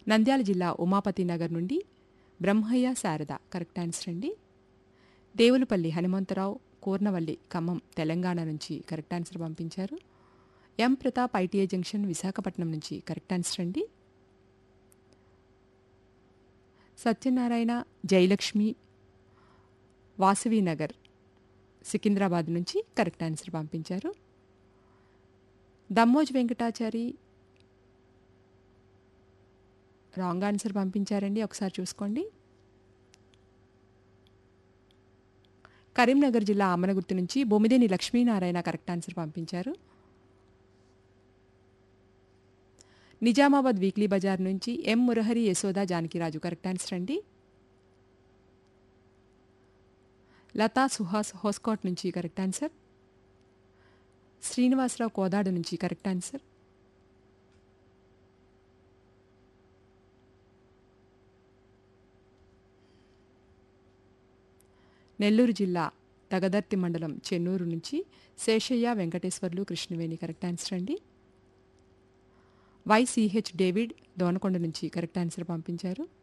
నంద్యాల జిల్లా ఉమాపతి నగర్ నుండి Brahmaiah Sharada correct answer అండి దేవులపల్లి హనుమంతరావు కూర్నవల్లి ఖమ్మం తెలంగాణ నుంచి కరెక్ట్ ఆన్సర్ పంపించారు M Pratap ITI junction Visakhapatnam నుంచి కరెక్ట్ ఆన్సర్ అండి సత్యనారాయణ జయలక్ష్మి వాసవి నగర్ సికింద్రాబాద్ నుంచి కరెక్ట్ ఆన్సర్ పంపించారు దమ్మోజ్ వెంకటాచారి రాంగ్ ఆన్సర్ పంపించారండి ఒకసారి చూసుకోండి కరీంనగర్ జిల్లా అమ్మనగుర్తు నుంచి బొమ్మిదేని లక్ష్మీనారాయణ కరెక్ట్ ఆన్సర్ పంపించారు నిజామాబాద్ వీక్లీ బజార్ నుంచి M Murahari Yashoda Janakiraju correct answer అండి లతా సుహాస్ హోస్కోట్ నుంచి కరెక్ట్ ఆన్సర్ శ్రీనివాసరావు కోదాడు నుంచి కరెక్ట్ ఆన్సర్ నెల్లూరు జిల్లా తగదర్తి మండలం చెన్నూరు నుంచి శేషయ్య వెంకటేశ్వర్లు కృష్ణవేణి కరెక్ట్ ఆన్సర్ అండి వైసిహెచ్ డేవిడ్ దోనకొండ నుంచి కరెక్ట్ ఆన్సర్ పంపించారు